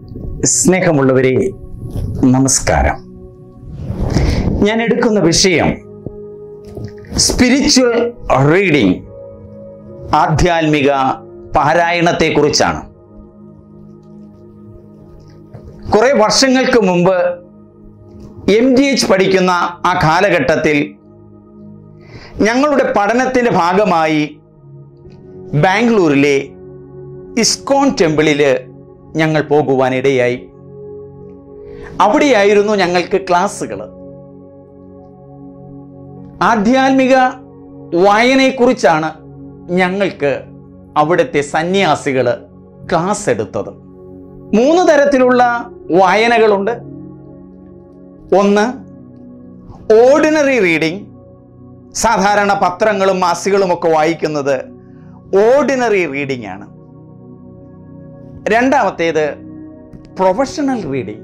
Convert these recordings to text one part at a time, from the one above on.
സ്നേഹമുള്ളവരെ നമസ്കാരം ഞാൻ എടുക്കുന്ന വിഷയം സ്പിരിച്വൽ റീഡിംഗ് ആധ്യാത്മിക പാരായണത്തെക്കുറിച്ചാണ് കുറെ വർഷങ്ങൾക്ക് മുമ്പ് എം ജി എച്ച് പഠിക്കുന്ന ആ കാലഘട്ടത്തിൽ ഞങ്ങളുടെ പഠനത്തിൻ്റെ ഭാഗമായി ബാംഗ്ലൂരിലെ ഇസ്കോൺ ടെമ്പിളിൽ ഞങ്ങൾ പോകുവാനിടയായി അവിടെയായിരുന്നു ഞങ്ങൾക്ക് ക്ലാസ്സുകൾ ആധ്യാത്മിക വായനയെക്കുറിച്ചാണ് ഞങ്ങൾക്ക് അവിടുത്തെ സന്യാസികൾ ക്ലാസ് എടുത്തത് മൂന്ന് തരത്തിലുള്ള വായനകളുണ്ട് ഒന്ന് ഓർഡിനറി റീഡിംഗ് സാധാരണ പത്രങ്ങളും മാസികളും ഒക്കെ വായിക്കുന്നത് ഓർഡിനറി റീഡിംഗ് ആണ് രണ്ടാമത്തേത് പ്രൊഫഷണൽ റീഡിംഗ്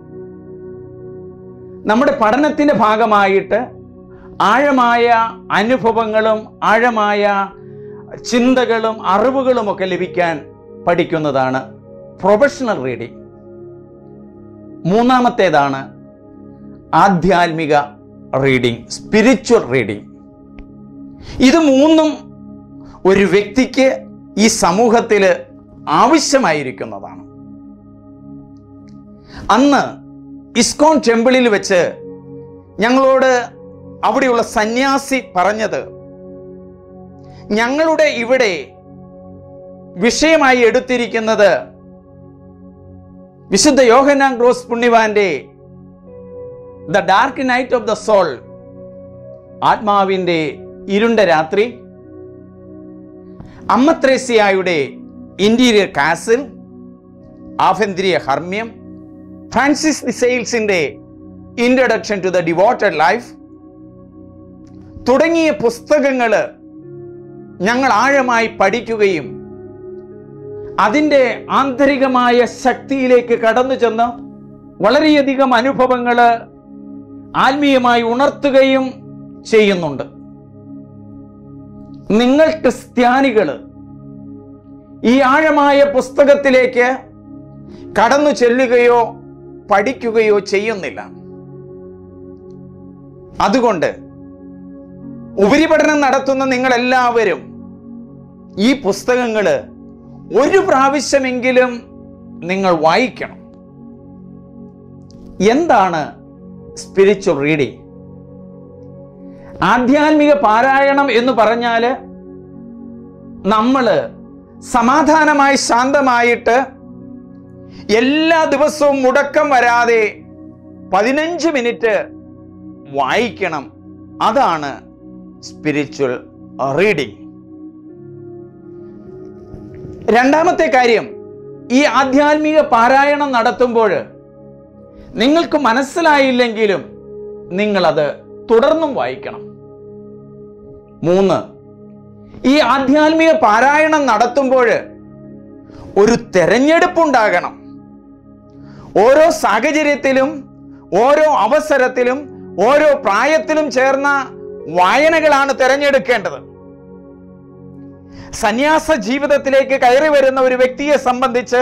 നമ്മുടെ പഠനത്തിൻ്റെ ഭാഗമായിട്ട് ആഴമായ അനുഭവങ്ങളും ആഴമായ ചിന്തകളും അറിവുകളും ഒക്കെ ലഭിക്കാൻ പഠിക്കുന്നതാണ് പ്രൊഫഷണൽ റീഡിംഗ് മൂന്നാമത്തേതാണ് ആധ്യാത്മിക റീഡിംഗ് സ്പിരിച്വൽ റീഡിംഗ് ഇത് മൂന്നും ഒരു വ്യക്തിക്ക് ഈ സമൂഹത്തിൽ ആവശ്യമായിരിക്കുന്നതാണ് അന്ന് ഇസ്കോൺ ടെമ്പിളിൽ വെച്ച് ഞങ്ങളോട് അവിടെയുള്ള സന്യാസി പറഞ്ഞത് ഞങ്ങളുടെ ഇവിടെ വിഷയമായി എടുത്തിരിക്കുന്നത് വിശുദ്ധ യോഹനാൻ ഗ്രോസ് പുണ്യവാന്റെ the dark night of the soul ആത്മാവിൻ്റെ ഇരുണ്ട രാത്രി അമ്മത്രേസ്യായുടെ ഇന്റീരിയർ കാസിൽ ആഭ്യന്തരീയ ഹർമ്മ്യം ഫ്രാൻസിസ് ദി സെയിൽസിന്റെ introduction to the devoted life തുടങ്ങിയ പുസ്തകങ്ങൾ ഞങ്ങൾ ആഴമായി പഠിക്കുകയും അതിൻ്റെ ആന്തരികമായ ശക്തിയിലേക്ക് കടന്നു ചെന്ന് വളരെയധികം അനുഭവങ്ങൾ ആത്മീയമായി ഉണർത്തുകയും ചെയ്യുന്നുണ്ട് നിങ്ങൾ ക്രിസ്ത്യാനികൾ ഈ ആഴമായ പുസ്തകത്തിലേക്ക് കടന്നു ചെല്ലുകയോ പഠിക്കുകയോ ചെയ്യുന്നില്ല അതുകൊണ്ട് ഉപരിപഠനം നടത്തുന്ന നിങ്ങളെല്ലാവരും ഈ പുസ്തകങ്ങൾ ഒരു പ്രാവശ്യമെങ്കിലും നിങ്ങൾ വായിക്കണം എന്താണ് സ്പിരിച്വൽ റീഡിംഗ് ആധ്യാത്മിക പാരായണം എന്ന് പറഞ്ഞാൽ നമ്മൾ സമാധാനമായി ശാന്തമായിട്ട് എല്ലാ ദിവസവും മുടക്കം വരാതെ പതിനഞ്ച് മിനിറ്റ് വായിക്കണം അതാണ് സ്പിരിച്വൽ റീഡിംഗ് രണ്ടാമത്തെ കാര്യം ഈ ആധ്യാത്മിക പാരായണം നടത്തുമ്പോൾ നിങ്ങൾക്ക് മനസ്സിലായില്ലെങ്കിലും നിങ്ങളത് തുടർന്നും വായിക്കണം മൂന്ന് ഈ ആധ്യാത്മിക പാരായണം നടത്തുമ്പോൾ ഒരു തെരഞ്ഞെടുപ്പുണ്ടാകണം ഓരോ സാഹചര്യത്തിലും ഓരോ അവസരത്തിലും ഓരോ പ്രായത്തിലും ചേർന്ന വായനകളാണ് തിരഞ്ഞെടുക്കേണ്ടത് സന്യാസ ജീവിതത്തിലേക്ക് കയറി വരുന്ന ഒരു വ്യക്തിയെ സംബന്ധിച്ച്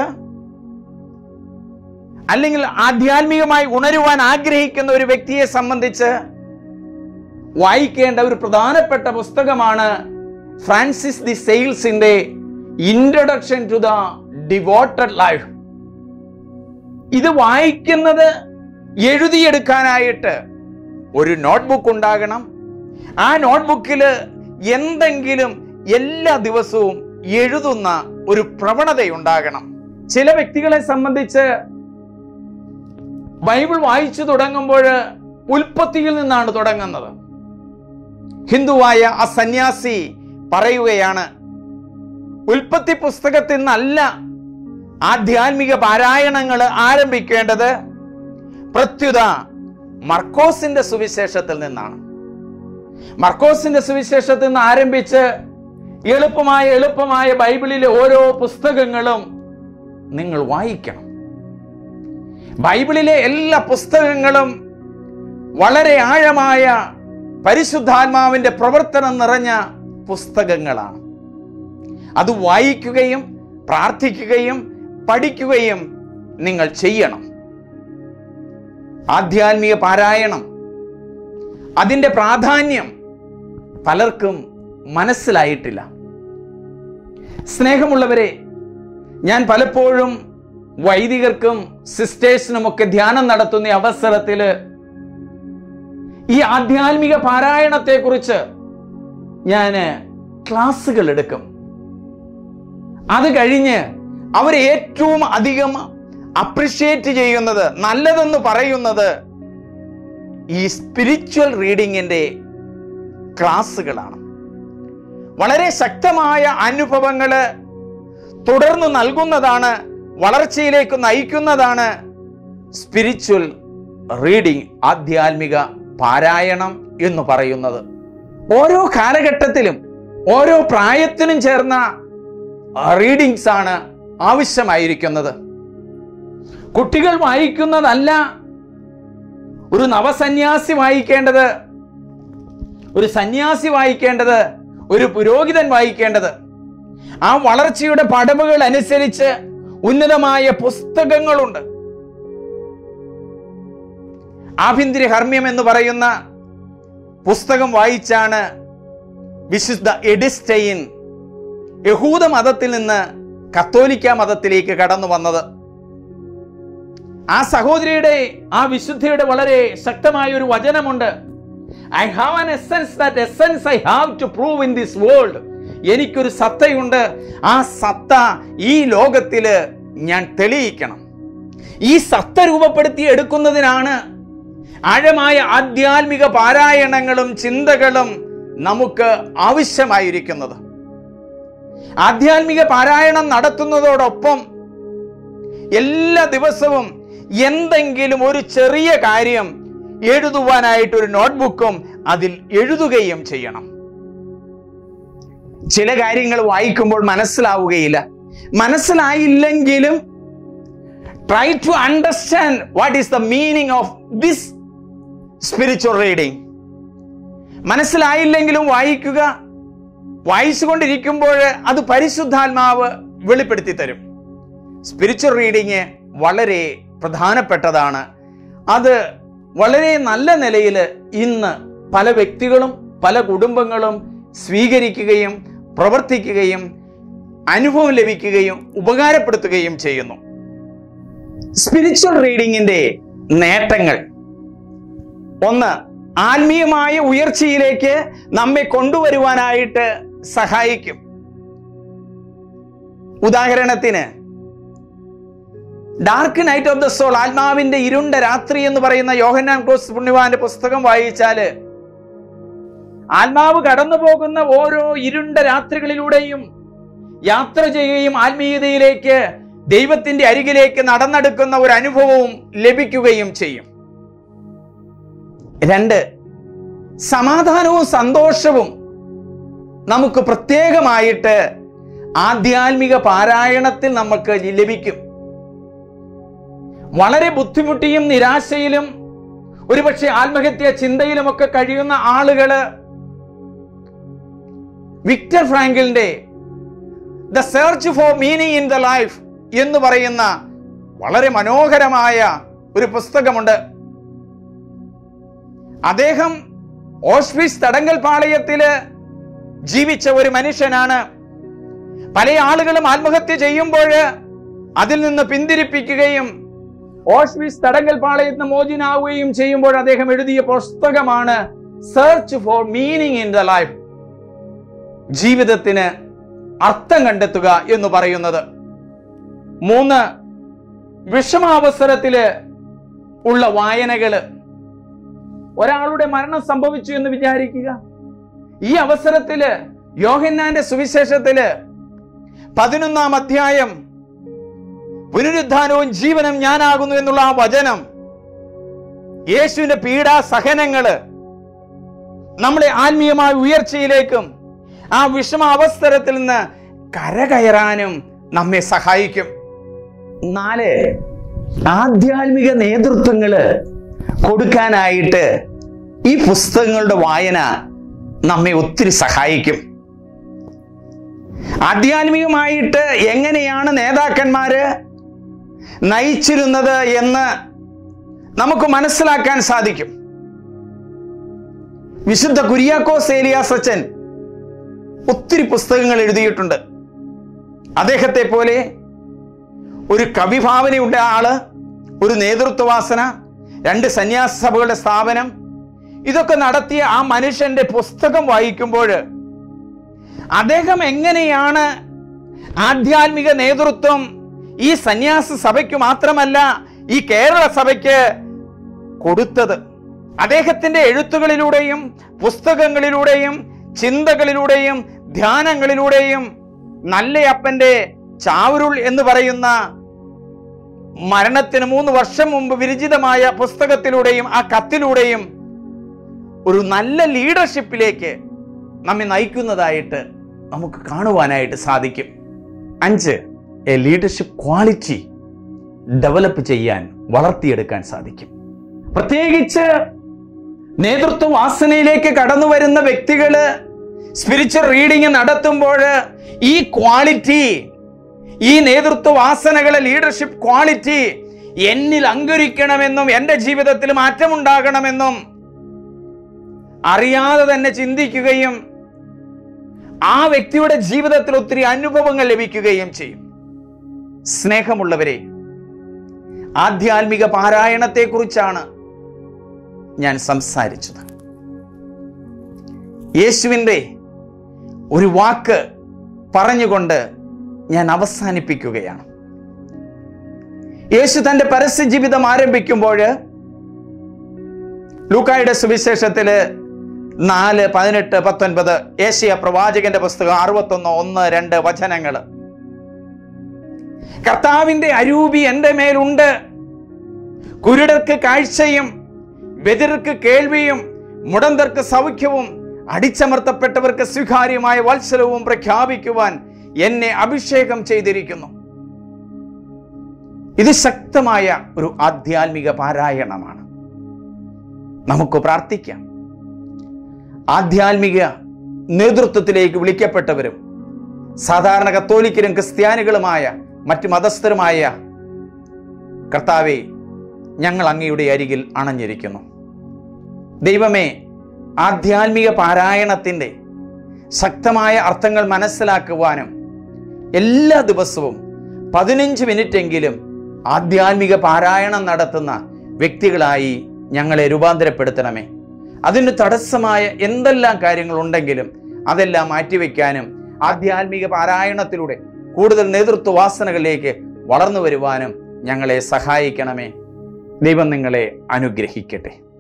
അല്ലെങ്കിൽ ആധ്യാത്മികമായി ഉണരുവാൻ ആഗ്രഹിക്കുന്ന ഒരു വ്യക്തിയെ സംബന്ധിച്ച് വായിക്കേണ്ട ഒരു പ്രധാനപ്പെട്ട പുസ്തകമാണ് ഫ്രാൻസിസ് ദി സെയിൽസിന്റെ introduction to the devoted life ഇത് വായിക്കുന്നത് എഴുതിയെടുക്കാനായിട്ട് ഒരു നോട്ട്ബുക്ക് ഉണ്ടാകണം ആ നോട്ട്ബുക്കിൽ എന്തെങ്കിലും എല്ലാ ദിവസവും എഴുതുന്ന ഒരു പ്രവണതയുണ്ടാകണം ചില വ്യക്തികളെ സംബന്ധിച്ച് ബൈബിൾ വായിച്ചു തുടങ്ങുമ്പോൾ ഉൽപ്പത്തിയിൽ നിന്നാണ് തുടങ്ങുന്നത് ഹിന്ദുവായ ആ സന്യാസി പറയുകയാണ് ഉൽപ്പത്തി പുസ്തകത്തിൽ നിന്നല്ല ആധ്യാത്മിക പാരായണങ്ങൾ ആരംഭിക്കേണ്ടത് പ്രത്യുത മർക്കോസിന്റെ സുവിശേഷത്തിൽ നിന്നാണ് മർക്കോസിന്റെ സുവിശേഷത്തിൽ നിന്ന് ആരംഭിച്ച് എളുപ്പമായ എളുപ്പമായ ബൈബിളിലെ ഓരോ പുസ്തകങ്ങളും നിങ്ങൾ വായിക്കണം ബൈബിളിലെ എല്ലാ പുസ്തകങ്ങളും വളരെ ആഴമായ പരിശുദ്ധാത്മാവിന്റെ പ്രവർത്തനം നിറഞ്ഞ പുസ്തകങ്ങളാണ് അത് വായിക്കുകയും പ്രാർത്ഥിക്കുകയും പഠിക്കുകയും നിങ്ങൾ ചെയ്യണം ആധ്യാത്മിക പാരായണം അതിൻ്റെ പ്രാധാന്യം പലർക്കും മനസ്സിലായിട്ടില്ല സ്നേഹമുള്ളവരെ ഞാൻ പലപ്പോഴും വൈദികർക്കും സിസ്റ്റേഴ്സിനുമൊക്കെ ധ്യാനം നടത്തുന്ന അവസരത്തിൽ ഈ ആധ്യാത്മിക പാരായണത്തെക്കുറിച്ച് ഞാൻ ക്ലാസ്സുകൾ എടുക്കും അത് കഴിഞ്ഞ് അവർ ഏറ്റവും അധികം അപ്രിഷ്യേറ്റ് ചെയ്യുന്നത് നല്ലതെന്ന് പറയുന്നത് ഈ സ്പിരിച്വൽ റീഡിങ്ങിൻ്റെ ക്ലാസ്സുകളാണ് വളരെ ശക്തമായ അനുഭവങ്ങൾ തുടർന്ന് നൽകുന്നതാണ് വളർച്ചയിലേക്ക് നയിക്കുന്നതാണ് സ്പിരിച്വൽ റീഡിംഗ് ആധ്യാത്മിക പാരായണം എന്ന് പറയുന്നത് ഓരോ കാലഘട്ടത്തിലും ഓരോ പ്രായത്തിനും ചേർന്ന റീഡിങ്സ് ആണ് ആവശ്യമായിരിക്കുന്നത് കുട്ടികൾ വായിക്കുന്നതല്ല ഒരു നവസന്യാസി വായിക്കേണ്ടത് ഒരു സന്യാസി വായിക്കേണ്ടത് ഒരു പുരോഹിതൻ വായിക്കേണ്ടത് ആ വളർച്ചയുടെ പടവുകൾ അനുസരിച്ച് ഉന്നതമായ പുസ്തകങ്ങളുണ്ട് ആഭ്യന്തര ഹർമ്മ്യം എന്ന് പറയുന്ന പുസ്തകം വായിച്ചാണ് വിശുദ്ധ എഡിസ്റ്റൈൻ യഹൂദ മതത്തിൽ നിന്ന് കത്തോലിക്ക മതത്തിലേക്ക് കടന്നു വന്നത് ആ സഹോദരിയുടെ ആ വിശുദ്ധിയുടെ വളരെ ശക്തമായ ഒരു വചനമുണ്ട് I have an essence that essence I have to prove in this world എനിക്കൊരു സത്തയുണ്ട് ആ സത്ത ഈ ലോകത്തില് ഞാൻ തെളിയിക്കണം ഈ സത്ത രൂപപ്പെടുത്തി എടുക്കുന്നതിനാണ് ആഴമായ ആധ്യാത്മിക പാരായണങ്ങളും ചിന്തകളും നമുക്ക് ആവശ്യമായിരിക്കുന്നത് ആധ്യാത്മിക പാരായണം നടത്തുന്നതോടൊപ്പം എല്ലാ ദിവസവും എന്തെങ്കിലും ഒരു ചെറിയ കാര്യം എഴുതുവാനായിട്ട് ഒരു നോട്ട്ബുക്കും അതിൽ എഴുതുകയും ചെയ്യണം ചില കാര്യങ്ങൾ വായിക്കുമ്പോൾ മനസ്സിലാവുകയില്ല മനസ്സിലായില്ലെങ്കിലും try to understand what is the meaning of this spiritual reading മനസ്സിലായില്ലെങ്കിലും വായിക്കുക വായിച്ചുകൊണ്ടിരിക്കുമ്പോൾ അത് പരിശുദ്ധാത്മാവ് വെളിപ്പെടുത്തി തരും സ്പിരിച്വൽ റീഡിങ് വളരെ പ്രധാനപ്പെട്ടതാണ് അത് വളരെ നല്ല നിലയിൽ ഇന്ന് പല വ്യക്തികളും പല കുടുംബങ്ങളും സ്വീകരിക്കുകയും പ്രവർത്തിക്കുകയും അനുഭവം ലഭിക്കുകയും ഉപകാരപ്പെടുത്തുകയും ചെയ്യുന്നു സ്പിരിച്വൽ റീഡിങ്ങിന്റെ നേട്ടങ്ങൾ ഒന്ന് ആത്മീയമായ ഉയർച്ചയിലേക്ക് നമ്മെ കൊണ്ടുവരുവാനായിട്ട് സഹായിക്കും ഉദാഹരണത്തിന് dark night of the soul ആത്മാവിന്റെ ഇരുണ്ട രാത്രി എന്ന് പറയുന്ന യോഹന്നാൻ ക്രോസ് പുണ്യവാന്റെ പുസ്തകം വായിച്ചാല് ആത്മാവ് കടന്നു പോകുന്ന ഓരോ ഇരുണ്ട രാത്രികളിലൂടെയും യാത്ര ചെയ്യുകയും ആത്മീയതയിലേക്ക് ദൈവത്തിന്റെ അരികിലേക്ക് നടന്നെടുക്കുന്ന ഒരു അനുഭവവും ലഭിക്കുകയും ചെയ്യും രണ്ട് സമാധാനവും സന്തോഷവും നമുക്ക് പ്രത്യേകമായിട്ട് ആധ്യാത്മിക പാരായണത്തിൽ നമുക്ക് ലഭിക്കും വളരെ ബുദ്ധിമുട്ടിയും നിരാശയിലും ഒരുപക്ഷെ ആത്മഹത്യ ചിന്തയിലുമൊക്കെ കഴിയുന്ന ആളുകള് വിക്ടർ ഫ്രാങ്കിളിന്റെ the search for meaning in the life എന്ന് പറയുന്ന വളരെ മനോഹരമായ ഒരു പുസ്തകമുണ്ട് അദ്ദേഹം ഓഷ്വിസ് തടങ്കൽ പാളയത്തില് ജീവിച്ച ഒരു മനുഷ്യനാണ് പല ആളുകളും ആത്മഹത്യ ചെയ്യുമ്പോൾ അതിൽ നിന്ന് പിന്തിരിപ്പിക്കുകയും ഓഷ്വിസ് തടങ്കൽ പാളയത്തിൽ നിന്ന് മോചിനാവുകയും ചെയ്യുമ്പോൾ അദ്ദേഹം എഴുതിയ പുസ്തകമാണ് search for meaning in the life ജീവിതത്തിന് അർത്ഥം കണ്ടെത്തുക എന്ന് പറയുന്നത് മൂന്ന് വിഷമാവസരത്തില് ഉള്ള വായനകള് ഒരാളുടെ മരണം സംഭവിച്ചു എന്ന് വിചാരിക്കുക ഈ അവസരത്തില് യോഹന്നാന്റെ സുവിശേഷത്തില് പതിനൊന്നാം അധ്യായം പുനരുദ്ധാനവും ജീവനും ഞാനാകുന്നു എന്നുള്ള ആ വചനം യേശുവിന്റെ പീഡാ സഹനങ്ങള് നമ്മളെ ആത്മീയമായ ഉയർച്ചയിലേക്കും ആ വിഷമ അവസരത്തിൽ നിന്ന് കരകയറാനും നമ്മെ സഹായിക്കും നാല് ആധ്യാത്മിക നേതൃത്വങ്ങള് കൊടുക്കാനായിട്ട് ഈ പുസ്തകങ്ങളുടെ വായന നമ്മെ ഒത്തിരി സഹായിക്കും ആധ്യാത്മികമായിട്ട് എങ്ങനെയാണ് നേതാക്കന്മാര് നയിച്ചിരുന്നത് എന്ന് നമുക്ക് മനസ്സിലാക്കാൻ സാധിക്കും വിശുദ്ധ കുര്യാക്കോസ് ഏലിയാസ് അച്ഛൻ ഒത്തിരി പുസ്തകങ്ങൾ എഴുതിയിട്ടുണ്ട് അദ്ദേഹത്തെ പോലെ ഒരു കവിഭാവനയുള്ള ആള് ഒരു നേതൃത്വവാസന രണ്ട് സന്യാസ സഭകളുടെ സ്ഥാപനം ഇതൊക്കെ നടത്തിയ ആ മനുഷ്യന്റെ പുസ്തകം വായിക്കുമ്പോൾ അദ്ദേഹം എങ്ങനെയാണ് ആധ്യാത്മിക നേതൃത്വം ഈ സന്യാസ സഭയ്ക്ക് മാത്രമല്ല ഈ കേരള സഭയ്ക്ക് കൊടുത്തത് അദ്ദേഹത്തിന്റെ എഴുത്തുകളിലൂടെയും പുസ്തകങ്ങളിലൂടെയും ചിന്തകളിലൂടെയും ധ്യാനങ്ങളിലൂടെയും നല്ലയപ്പന്റെ ചാവരുൾ എന്ന് പറയുന്ന മരണത്തിന് മൂന്ന് വർഷം മുമ്പ് വിരചിതമായ പുസ്തകത്തിലൂടെയും ആ കത്തിലൂടെയും ഒരു നല്ല ലീഡർഷിപ്പിലേക്ക് നമ്മെ നയിക്കുന്നതായിട്ട് നമുക്ക് കാണുവാനായിട്ട് സാധിക്കും അഞ്ച് എ ലീഡർഷിപ്പ് ക്വാളിറ്റി ഡെവലപ്പ് ചെയ്യാൻ വളർത്തിയെടുക്കാൻ സാധിക്കും പ്രത്യേകിച്ച് നേതൃത്വ വാസനയിലേക്ക് കടന്നു വരുന്ന വ്യക്തികള് സ്പിരിച്വൽ റീഡിംഗ് നടത്തുമ്പോൾ ഈ ക്വാളിറ്റി ഈ നേതൃത്വ വാസനകളെ ലീഡർഷിപ്പ് ക്വാളിറ്റി എന്നിൽ അങ്കുരിക്കണമെന്നും എൻ്റെ ജീവിതത്തിൽ മാറ്റമുണ്ടാകണമെന്നും അറിയാതെ തന്നെ ചിന്തിക്കുകയും ആ വ്യക്തിയുടെ ജീവിതത്തിൽ ഒത്തിരി അനുഭവങ്ങൾ ലഭിക്കുകയും ചെയ്യും സ്നേഹമുള്ളവരെ ആധ്യാത്മിക പാരായണത്തെക്കുറിച്ചാണ് ഞാൻ സംസാരിച്ചത് യേശുവിൻ്റെ ഒരു വാക്ക് പറഞ്ഞുകൊണ്ട് ഞാൻ അവസാനിപ്പിക്കുകയാണ് യേശു തന്റെ പരസ്യ ജീവിതം ആരംഭിക്കുമ്പോൾ ലൂക്കായുടെ സുവിശേഷത്തില് നാല് പതിനെട്ട് പത്തൊൻപത് ഏഷ്യ പ്രവാചകന്റെ പുസ്തകം അറുപത്തൊന്ന് ഒന്ന് രണ്ട് വചനങ്ങൾ കർത്താവിന്റെ അരൂപി എൻ്റെ മേലുണ്ട് കുരുടർക്ക് കാഴ്ചയും ബദിർക്ക് കേൾവിയും മുടന്തർക്ക് സൗഖ്യവും അടിച്ചമർത്തപ്പെട്ടവർക്ക് സ്വീകാര്യമായ വത്സരവും പ്രഖ്യാപിക്കുവാൻ എന്നെ അഭിഷേകം ചെയ്തിരിക്കുന്നു ഇത് ശക്തമായ ഒരു ആധ്യാത്മിക പാരായണമാണ് നമുക്ക് പ്രാർത്ഥിക്കാം ആധ്യാത്മിക നേതൃത്വത്തിലേക്ക് വിളിക്കപ്പെട്ടവരും സാധാരണ കത്തോലിക്കരും ക്രിസ്ത്യാനികളുമായ മറ്റു മതസ്ഥരുമായ കർത്താവെ ഞങ്ങൾ അങ്ങയുടെ അരികിൽ അണഞ്ഞിരിക്കുന്നു ദൈവമേ ആധ്യാത്മിക പാരായണത്തിൻ്റെ ശക്തമായ അർത്ഥങ്ങൾ മനസ്സിലാക്കുവാനും എല്ലാ ദിവസവും പതിനഞ്ച് മിനിറ്റെങ്കിലും ആധ്യാത്മിക പാരായണം നടത്തുന്ന വ്യക്തികളായി ഞങ്ങളെ രൂപാന്തരപ്പെടുത്തണമേ അതിന് തടസ്സമായ എന്തെല്ലാം കാര്യങ്ങളുണ്ടെങ്കിലും അതെല്ലാം മാറ്റിവെക്കാനും ആധ്യാത്മിക പാരായണത്തിലൂടെ കൂടുതൽ നേതൃത്വ വാസനകളിലേക്ക് വളർന്നു വരുവാനും ഞങ്ങളെ സഹായിക്കണമേ ദൈവം നിങ്ങളെ അനുഗ്രഹിക്കട്ടെ